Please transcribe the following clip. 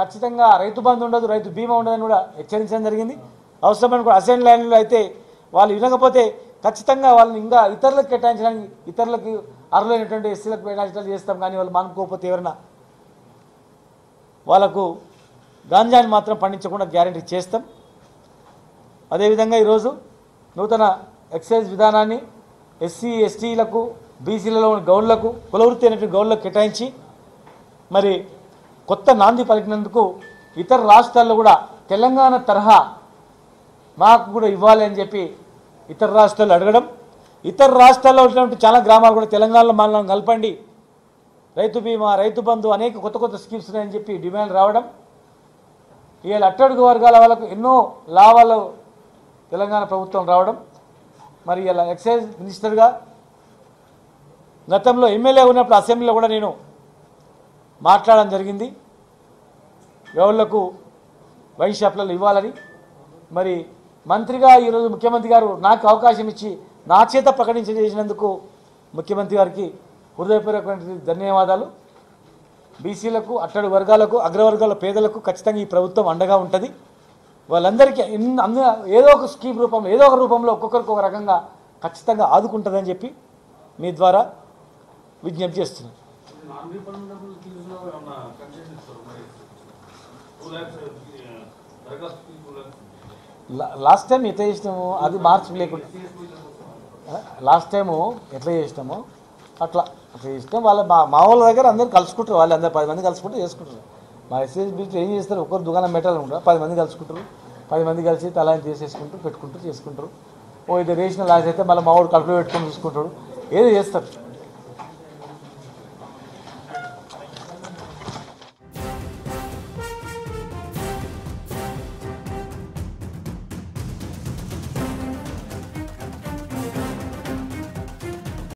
ఖచ్చితంగా రైతు బంధు ఉండదు రైతు బీమా ఉండదని కూడా హెచ్చరించడం జరిగింది అవసరమైన కూడా అసైన్ ల్యాండ్లో అయితే వాళ్ళు వినకపోతే ఖచ్చితంగా వాళ్ళని ఇంకా ఇతరులకు కేటాయించడానికి ఇతరులకు అర్హులైనటువంటి ఎస్సీలకు కేటాయించడం చేస్తాం కానీ వాళ్ళు మానుకోకపోతే ఎవరైనా వాళ్ళకు గాంజాని మాత్రం పండించకుండా గ్యారంటీ చేస్తాం అదేవిధంగా ఈరోజు నూతన ఎక్సైజ్ విధానాన్ని ఎస్సీ ఎస్టీలకు బీసీలలో ఉన్న గౌడ్లకు కులవృత్తి అయినటువంటి గౌడ్లకు కేటాయించి మరి కొత్త నాంది పలికినందుకు ఇతర రాష్ట్రాల్లో కూడా తెలంగాణ తరహా మాకు కూడా ఇవ్వాలి అని చెప్పి ఇతర రాష్ట్రాలు అడగడం ఇతర రాష్ట్రాల్లో ఉన్నటువంటి చాలా గ్రామాలు కూడా తెలంగాణలో మనల్ని కలపండి రైతు బీమా రైతు బంధు అనేక కొత్త కొత్త స్కీమ్స్ ఉన్నాయని చెప్పి డిమాండ్ రావడం ఇవాళ అట్టడుగు వర్గాల వాళ్ళకు ఎన్నో లాభాలు తెలంగాణ ప్రభుత్వం రావడం మరి ఇలా ఎక్సైజ్ మినిస్టర్గా గతంలో ఎమ్మెల్యే ఉన్నప్పుడు అసెంబ్లీలో కూడా నేను మాట్లాడడం జరిగింది గౌళ్లకు వైన్ షాప్లలో ఇవ్వాలని మరి మంత్రిగా ఈరోజు ముఖ్యమంత్రి గారు నాకు అవకాశం ఇచ్చి నా చేత ప్రకటించ చేసినందుకు ముఖ్యమంత్రి గారికి హృదయపూర్వకమైన ధన్యవాదాలు బీసీలకు అట్టడి వర్గాలకు అగ్రవర్గాల పేదలకు ఖచ్చితంగా ఈ ప్రభుత్వం అండగా ఉంటుంది వాళ్ళందరికీ ఇన్- అంద ఏదో ఒక స్కీమ్ రూపంలో ఏదో ఒక రూపంలో ఒక్కొక్కరికి ఒక రకంగా ఖచ్చితంగా ఆదుకుంటుందని చెప్పి మీ ద్వారా విజ్ఞప్తి చేస్తున్నాను నాన్ రీఫండబుల్ ఫీజులో ఏమన్నా కన్సెషన్ ఇస్తారు మరి టూ ల్యాక్స్ దరఖాస్తు టూ ల్యాక్స్ లా- లాస్ట్ టైం ఎట్లా చేసినాము అది మార్చి లేకుండా ఆ, లాస్ట్ టైము ఎట్లా చేసినామో అట్లా అట్లా చేసినాం వాళ్ళ మా మా వాళ్ళ దగ్గర అందరూ కలుసుకుంటారు వాళ్ళు అందరు పది మంది కలుసుకుంటూ చేసుకుంటారు మా ఎస్ఎస్ బీచ్ ఏం చేస్తారు ఒక్కరు దుకాణం పెట్టాలనుకుంటారు పది మంది కలుసుకుంటారు పది మంది కలిసి తలా తీసేసుకుంటూ పెట్టుకుంటూ చేసుకుంటారు ఓ ఇది రేషన్ లాస్ అయితే మళ్ళీ మా వాడు కడుపులో పెట్టుకొని చూసుకుంటాడు ఏదో చేస్తారు